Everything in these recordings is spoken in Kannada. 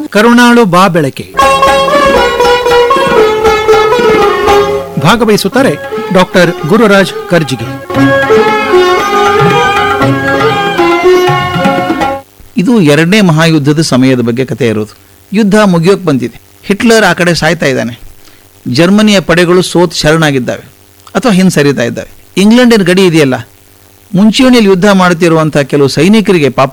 ಕರುಣಾಳು ಬಾ ಬೆಳಕೆ ಭಾಗವಹಿಸುತ್ತಾರೆ ಡಾಕ್ಟರ್ ಗುರುರಾಜ್ ಕರ್ಜಿಗೆ ಇದು ಎರಡನೇ ಮಹಾಯುದ್ಧದ ಸಮಯದ ಬಗ್ಗೆ ಕಥೆ ಇರೋದು ಯುದ್ಧ ಮುಗಿಯೋಕೆ ಬಂದಿದೆ ಹಿಟ್ಲರ್ ಆ ಕಡೆ ಸಾಯ್ತಾ ಇದ್ದಾನೆ ಜರ್ಮನಿಯ ಪಡೆಗಳು ಸೋತ್ ಶರಣಾಗಿದ್ದಾವೆ ಅಥವಾ ಹಿಂದೆ ಸರಿತಾ ಇದ್ದಾವೆ ಇಂಗ್ಲೆಂಡಿನ ಗಡಿ ಇದೆಯಲ್ಲ ಮುಂಚೂಣಿಯಲ್ಲಿ ಯುದ್ಧ ಮಾಡುತ್ತಿರುವಂಥ ಕೆಲವು ಸೈನಿಕರಿಗೆ ಪಾಪ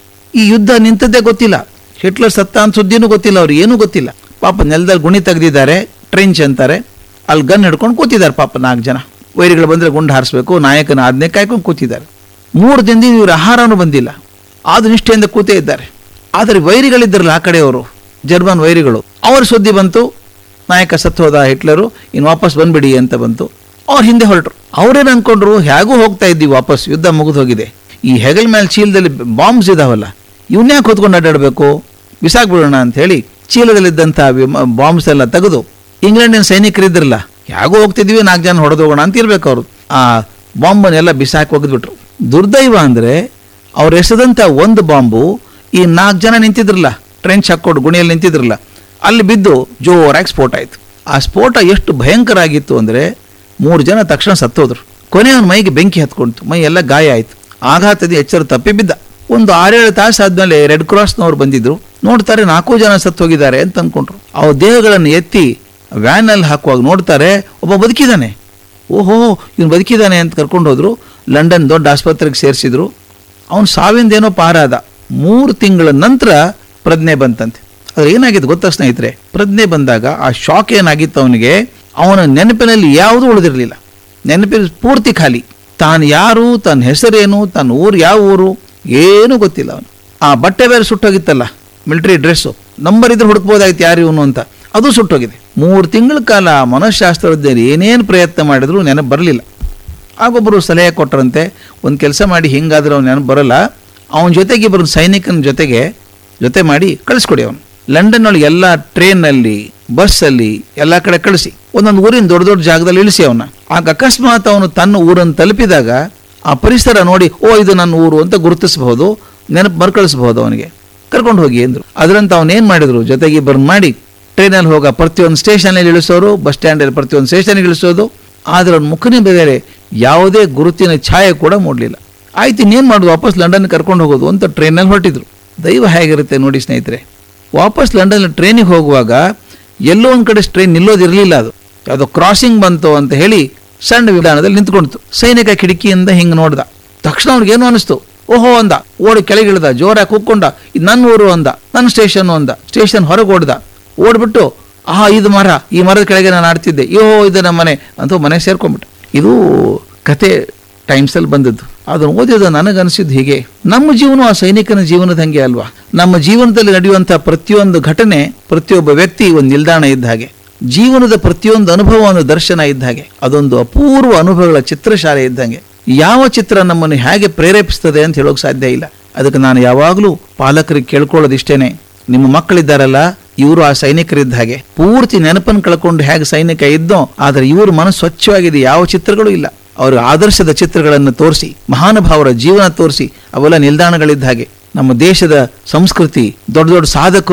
ಈ ಯುದ್ಧ ನಿಂತದ್ದೇ ಗೊತ್ತಿಲ್ಲ ಹಿಟ್ಲರ್ ಸತ್ತ ಅಂತ ಸುದ್ದಿನೂ ಗೊತ್ತಿಲ್ಲ ಅವ್ರಿಗೆ ಏನೂ ಗೊತ್ತಿಲ್ಲ ಪಾಪ ನೆಲದಲ್ಲಿ ಗುಣಿ ತೆಗೆದಿದ್ದಾರೆ ಟ್ರೆಂಚ್ ಅಂತಾರೆ ಅಲ್ಲಿ ಗನ್ ಹಿಡ್ಕೊಂಡು ಕೂತಿದ್ದಾರೆ ಪಾಪ ನಾಲ್ಕು ಜನ ವೈರಿಗಳು ಬಂದರೆ ಗುಂಡು ಹಾರಿಸ್ಬೇಕು ನಾಯಕನ ಆಜ್ಞೆ ಕಾಯ್ಕೊಂಡು ಕೂತಿದ್ದಾರೆ ಮೂರು ದಿನದಿಂದ ಇವ್ರ ಆಹಾರನೂ ಬಂದಿಲ್ಲ ಆದ ನಿಷ್ಠೆಯಿಂದ ಕೂತೇ ಇದ್ದಾರೆ ಆದರೆ ವೈರಿಗಳಿದ್ದರಲ್ಲ ಆ ಕಡೆಯವರು ಜರ್ಮನ್ ವೈರಿಗಳು ಅವರ ಸುದ್ದಿ ಬಂತು ನಾಯಕ ಸತ್ತು ಹೋದ ಹಿಟ್ಲರು ಇನ್ನು ವಾಪಸ್ ಬಂದ್ಬಿಡಿ ಅಂತ ಬಂತು ಅವ್ರು ಹಿಂದೆ ಹೊರಟರು ಅವ್ರೇನು ಅನ್ಕೊಂಡ್ರು ಹೇಗೂ ಹೋಗ್ತಾ ಇದ್ದೀವಿ ವಾಪಸ್ ಯುದ್ಧ ಮುಗಿದು ಹೋಗಿದೆ ಈ ಹೆಗಲ್ ಮೇಲೆ ಚೀಲದಲ್ಲಿ ಬಾಂಬ್ಸ್ ಇದಾವಲ್ಲ ಇವನ್ಯಾಕೆ ಹೊತ್ಕೊಂಡು ಅಡ್ಡಾಡಬೇಕು ಬಿಸಾಕ್ಬಿಡೋಣ ಅಂತ ಹೇಳಿ ಚೀಲದಲ್ಲಿದ್ದಂಥ ಬಾಂಬ್ಸ್ ಎಲ್ಲ ತೆಗೆದು ಇಂಗ್ಲೆಂಡಿನ ಸೈನಿಕರಿದ್ರಲ್ಲ ಹೇಗೂ ಹೋಗ್ತಿದ್ವಿ ನಾಲ್ಕು ಜನ ಹೊಡೆದು ಹೋಗೋಣ ಅಂತ ಇರ್ಬೇಕು ಅವರು ಆ ಬಾಂಬನ್ನೆಲ್ಲ ಬಿಸಾಕಿ ಒಗೆದ್ಬಿಟ್ರು ದುರ್ದೈವ ಅಂದರೆ ಅವ್ರು ಎಸೆದಂಥ ಒಂದು ಬಾಂಬು ಈ ನಾಲ್ಕು ಜನ ನಿಂತಿದ್ರಲ್ಲ ಟ್ರೆಂಚ್ ಹಾಕ್ಕೊಂಡು ಗುಣಿಯಲ್ಲಿ ನಿಂತಿದ್ರಲ್ಲ ಅಲ್ಲಿ ಬಿದ್ದು ಜೋರಾಗಿ ಸ್ಫೋಟ ಆಯಿತು ಆ ಸ್ಫೋಟ ಎಷ್ಟು ಭಯಂಕರ ಆಗಿತ್ತು ಅಂದರೆ ಮೂರು ಜನ ತಕ್ಷಣ ಸತ್ತೋದ್ರು ಕೊನೆ ಅವನ ಮೈಗೆ ಬೆಂಕಿ ಹತ್ಕೊಂತು ಮೈ ಎಲ್ಲ ಗಾಯ ಆಯಿತು ಆಘಾತದ ಎಚ್ಚರ ತಪ್ಪಿ ಬಿದ್ದ ಒಂದು ಆರೇಳು ತಾಸು ಆದ್ಮೇಲೆ ರೆಡ್ ಕ್ರಾಸ್ನವ್ರು ಬಂದಿದ್ರು ನೋಡ್ತಾರೆ ನಾಲ್ಕು ಜನ ಸತ್ತು ಹೋಗಿದ್ದಾರೆ ಅಂತ ಅನ್ಕೊಂಡ್ರು ಅವ್ರ ದೇಹಗಳನ್ನು ಎತ್ತಿ ವ್ಯಾನಲ್ಲಿ ಹಾಕುವಾಗ ನೋಡ್ತಾರೆ ಒಬ್ಬ ಬದುಕಿದ್ದಾನೆ ಓಹೋ ಇವನು ಬದುಕಿದ್ದಾನೆ ಅಂತ ಕರ್ಕೊಂಡು ಹೋದ್ರು ಲಂಡನ್ ದೊಡ್ಡ ಆಸ್ಪತ್ರೆಗೆ ಸೇರಿಸಿದ್ರು ಅವನು ಸಾವಿಂದೇನೋ ಪಾರಾದ ಮೂರು ತಿಂಗಳ ನಂತರ ಪ್ರಜ್ಞೆ ಬಂತಂತೆ ಅದ್ರ ಏನಾಗಿತ್ತು ಗೊತ್ತಾ ಸ್ನೇಹಿತರೆ ಪ್ರಜ್ಞೆ ಬಂದಾಗ ಆ ಶಾಕ್ ಏನಾಗಿತ್ತು ಅವನಿಗೆ ಅವನ ನೆನಪಿನಲ್ಲಿ ಯಾವುದೂ ಉಳಿದಿರಲಿಲ್ಲ ನೆನಪಿನ ಪೂರ್ತಿ ಖಾಲಿ ತಾನು ಯಾರು ತನ್ನ ಹೆಸರೇನು ತನ್ನ ಊರು ಯಾವ ಊರು ಏನೂ ಗೊತ್ತಿಲ್ಲ ಅವನು ಆ ಬಟ್ಟೆ ಬೇರೆ ಸುಟ್ಟೋಗಿತ್ತಲ್ಲ ಮಿಲಿಟರಿ ಡ್ರೆಸ್ಸು ನಂಬರ್ ಇದ್ರೆ ಹುಡುಕ್ಬೋದಾಗಿತ್ತು ಯಾರು ಇವನು ಅಂತ ಅದು ಸುಟ್ಟೋಗಿದೆ ಮೂರು ತಿಂಗಳ ಕಾಲ ಮನಃಶಾಸ್ತ್ರಜ್ಞರು ಏನೇನು ಪ್ರಯತ್ನ ಮಾಡಿದ್ರು ನೆನಪು ಬರಲಿಲ್ಲ ಆಗೊಬ್ಬರು ಸಲಹೆ ಕೊಟ್ಟರಂತೆ ಒಂದು ಕೆಲಸ ಮಾಡಿ ಹಿಂಗಾದ್ರೆ ಅವ್ನು ನೆನಪು ಬರಲ್ಲ ಅವನ ಜೊತೆಗೆ ಇಬ್ಬರು ಸೈನಿಕನ ಜೊತೆಗೆ ಜೊತೆ ಮಾಡಿ ಕಳಿಸ್ಕೊಡಿ ಅವನು ಲಂಡನ್ ಒಳಗೆ ಎಲ್ಲ ಟ್ರೈನಲ್ಲಿ ಬಸ್ಸಲ್ಲಿ ಎಲ್ಲ ಕಡೆ ಕಳಿಸಿ ಒಂದೊಂದು ಊರಿನ ದೊಡ್ಡ ದೊಡ್ಡ ಜಾಗದಲ್ಲಿ ಇಳಿಸಿ ಅವನ ಆಗ ಅಕಸ್ಮಾತ್ ಅವನು ತನ್ನ ಊರನ್ನು ತಲುಪಿದಾಗ ಆ ಪರಿಸರ ನೋಡಿ ಓ ಇದು ನನ್ನ ಊರು ಅಂತ ಗುರುತಿಸಬಹುದು ನೆನಪು ಮರುಕಳಿಸಬಹುದು ಅವನಿಗೆ ಕರ್ಕೊಂಡು ಹೋಗಿ ಅಂದ್ರು ಅದರಂತ ಅವನು ಏನು ಮಾಡಿದ್ರು ಜೊತೆಗೆ ಇಬ್ಬರನ್ನ ಮಾಡಿ ಟ್ರೈನಲ್ಲಿ ಹೋಗ ಪ್ರತಿಯೊಂದು ಸ್ಟೇಷನಲ್ಲಿ ಇಳಿಸೋರು ಬಸ್ ಸ್ಟ್ಯಾಂಡಲ್ಲಿ ಪ್ರತಿಯೊಂದು ಸ್ಟೇಷನ್ಗೆ ಇಳಿಸೋದು ಆದರೆ ಅವ್ನ ಮುಖನೇ ಬೇರೆ ಯಾವುದೇ ಗುರುತಿನ ಛಾಯೆ ಕೂಡ ಮೂಡಲಿಲ್ಲ ಆಯ್ತು ಇನ್ನೇನು ಮಾಡೋದು ವಾಪಸ್ ಲಂಡನ್ ಕರ್ಕೊಂಡು ಹೋಗೋದು ಅಂತ ಟ್ರೈನಲ್ಲಿ ಹೊರಟಿದ್ರು ದೈವ ಹೇಗಿರುತ್ತೆ ನೋಡಿ ಸ್ನೇಹಿತರೆ ವಾಪಸ್ ಲಂಡನ್ ಟ್ರೈನಿಗೆ ಹೋಗುವಾಗ ಎಲ್ಲೋ ಒಂದು ಕಡೆ ಟ್ರೈನ್ ನಿಲ್ಲೋದಿರಲಿಲ್ಲ ಅದು ಯಾವುದೋ ಕ್ರಾಸಿಂಗ್ ಬಂತು ಅಂತ ಹೇಳಿ ಸಣ್ಣ ವಿಧಾನದಲ್ಲಿ ನಿಂತ್ಕೊಂಡಿತು ಸೈನಿಕ ಕಿಟಕಿಯಿಂದ ಹಿಂಗೆ ನೋಡ್ದ ತಕ್ಷಣ ಅವ್ನಿಗೆ ಏನು ಅನಿಸ್ತು ಓಹೋ ಅಂದ ಓಡಿ ಕೆಳಗಿಳ್ದ ಜೋರಾಗಿ ಕೂಕ್ಕೊಂಡ ಇದು ನನ್ನ ಊರು ಅಂದ ನನ್ನ ಸ್ಟೇಷನ್ ಅಂದ ಸ್ಟೇಷನ್ ಹೊರಗೆ ಓಡ್ದ ಓಡ್ಬಿಟ್ಟು ಆಹಾ ಇದು ಮರ ಈ ಮರದ ಕೆಳಗೆ ನಾನು ಆಡ್ತಿದ್ದೆ ಯೋ ಇದು ನಮ್ಮ ಮನೆ ಅಂತ ಮನೆ ಸೇರ್ಕೊಂಡ್ಬಿಟ್ಟು ಇದು ಕತೆ ಟೈಮ್ಸಲ್ಲಿ ಬಂದದ್ದು ಅದನ್ನು ಓದಿದ ನನಗನ್ಸಿದ್ದು ಹೀಗೆ ನಮ್ಮ ಜೀವನ ಆ ಸೈನಿಕನ ಜೀವನದ ಹಂಗೆ ಅಲ್ವಾ ನಮ್ಮ ಜೀವನದಲ್ಲಿ ನಡೆಯುವಂಥ ಪ್ರತಿಯೊಂದು ಘಟನೆ ಪ್ರತಿಯೊಬ್ಬ ವ್ಯಕ್ತಿ ಒಂದು ನಿಲ್ದಾಣ ಇದ್ದ ಹಾಗೆ ಜೀವನದ ಪ್ರತಿಯೊಂದು ಅನುಭವ ಒಂದು ದರ್ಶನ ಇದ್ದ ಹಾಗೆ ಅದೊಂದು ಅಪೂರ್ವ ಅನುಭವಗಳ ಚಿತ್ರಶಾಲೆ ಇದ್ದಂಗೆ ಯಾವ ಚಿತ್ರ ನಮ್ಮನ್ನು ಹೇಗೆ ಪ್ರೇರೇಪಿಸ್ತದೆ ಅಂತ ಹೇಳೋಕೆ ಸಾಧ್ಯ ಇಲ್ಲ ಅದಕ್ಕೆ ನಾನು ಯಾವಾಗಲೂ ಪಾಲಕರಿಗೆ ಕೇಳ್ಕೊಳ್ಳೋದಿಷ್ಟೇನೆ ನಿಮ್ಮ ಮಕ್ಕಳಿದ್ದಾರಲ್ಲ ಇವರು ಆ ಸೈನಿಕರಿದ್ದ ಹಾಗೆ ಪೂರ್ತಿ ನೆನಪನ್ನು ಕಳ್ಕೊಂಡು ಹೇಗೆ ಸೈನಿಕ ಇದ್ದೋ ಆದರೆ ಇವರು ಮನಸ್ಸು ಸ್ವಚ್ಛವಾಗಿದೆ ಯಾವ ಚಿತ್ರಗಳು ಇಲ್ಲ ಅವರ ಆದರ್ಶದ ಚಿತ್ರಗಳನ್ನು ತೋರಿಸಿ ಮಹಾನುಭಾವರ ಜೀವನ ತೋರಿಸಿ ಅವೆಲ್ಲ ನಿಲ್ದಾಣಗಳಿದ್ದ ಹಾಗೆ ನಮ್ಮ ದೇಶದ ಸಂಸ್ಕೃತಿ ದೊಡ್ಡ ದೊಡ್ಡ ಸಾಧಕರು